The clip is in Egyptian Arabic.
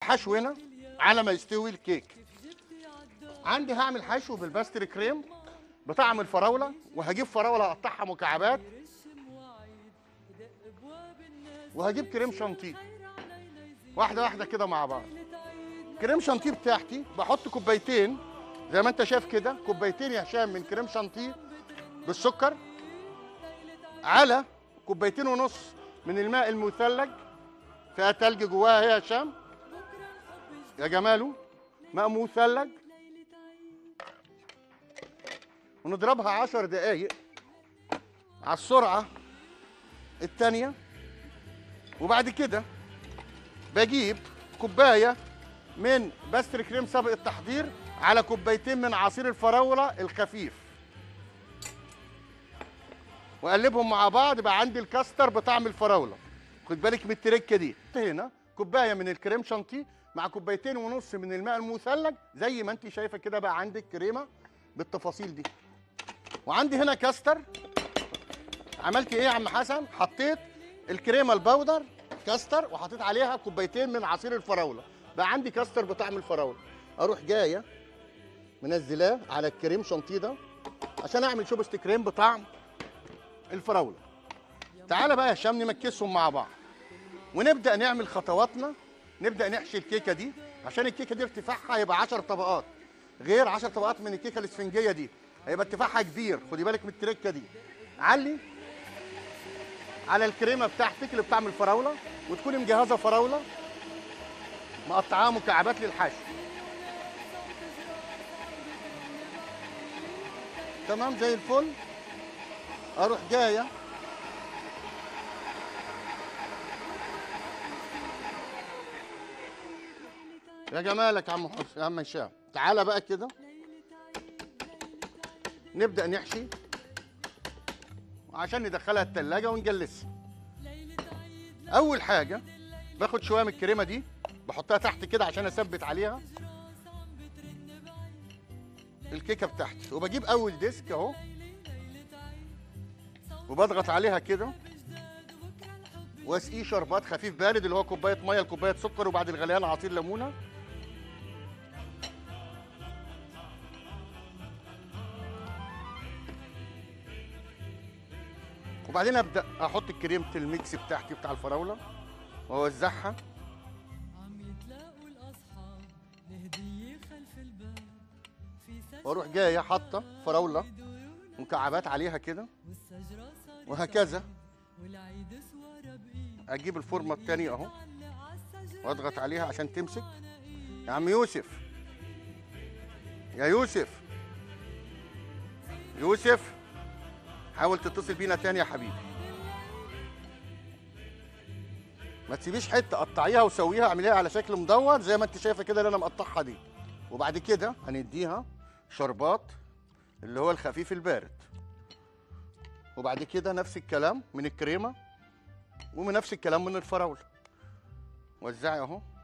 الحشو هنا على ما يستوي الكيك عندي هعمل حشو بالباستري كريم بطعم الفراوله وهجيب فراوله اقطعها مكعبات وهجيب كريم شانتيه واحده واحده كده مع بعض كريم شانتيه بتاعتي بحط كوبايتين زي ما انت شايف كده كوبايتين يا هشام من كريم شانتيه بالسكر على كوبايتين ونص من الماء المثلج فيها تلج جواها هي يا هشام يا جماله ماء مثلج ونضربها عشر دقايق على السرعة التانية وبعد كده بجيب كوباية من باستر كريم سابق التحضير على كوبايتين من عصير الفراولة الخفيف واقلبهم مع بعض يبقى عندي الكاستر بطعم الفراوله خد بالك من التركه دي هنا كوبايه من الكريم شانتيه مع كوبايتين ونص من الماء المثلج زي ما انت شايفه كده بقى عندك كريمه بالتفاصيل دي وعندي هنا كاستر عملت ايه يا عم حسن حطيت الكريمه البودر كاستر وحطيت عليها كوبايتين من عصير الفراوله بقى عندي كاستر بطعم الفراوله اروح جايه منزلاه على الكريم شانتيه ده عشان اعمل شوبست كريم بطعم الفراوله تعالى بقى يا هشام نمكسهم مع بعض ونبدا نعمل خطواتنا نبدا نحشي الكيكه دي عشان الكيكه دي ارتفاعها هيبقى 10 طبقات غير 10 طبقات من الكيكه الاسفنجيه دي هيبقى ارتفاعها كبير خدي بالك من التركه دي علي على الكريمه بتاعتك اللي بطعم الفراوله وتكوني مجهزه فراوله مقطعاها مكعبات للحشو تمام زي الفل اروح جايه يا جمالك يا عم حس يا عم هشام تعالى بقى كده نبدا نحشي عشان ندخلها التلاجة ونجلسها اول حاجه باخد شويه من الكريمه دي بحطها تحت كده عشان اثبت عليها الكيكه بتاعتي وبجيب اول ديسك اهو وبضغط عليها كده واسقيه شربات خفيف بارد اللي هو كوبايه ميه لكوبايه سكر وبعد الغليان عصير ليمونه وبعدين ابدا احط الكريمه الميكس بتاعتي بتاع الفراوله واوزعها عم يتلاقوا الأصحاب لهدية خلف الباب في سجرة واروح جايه حاطه فراوله مكعبات عليها كده والشجرة صارت وهكذا والعيد سوارة بإيد اجيب الفورمه الثانيه اهو علق عالشجرة واضغط عليها عشان تمسك يا عم يوسف يا يوسف يوسف حاول تتصل بينا تاني يا حبيبي ما تسيبيش حته قطعيها وسويها اعمليها على شكل مدور زي ما انت شايفه كده اللي انا مقطعها دي وبعد كده هنديها شربات اللي هو الخفيف البارد وبعد كده نفس الكلام من الكريمه ومن نفس الكلام من الفراوله وزعي اهو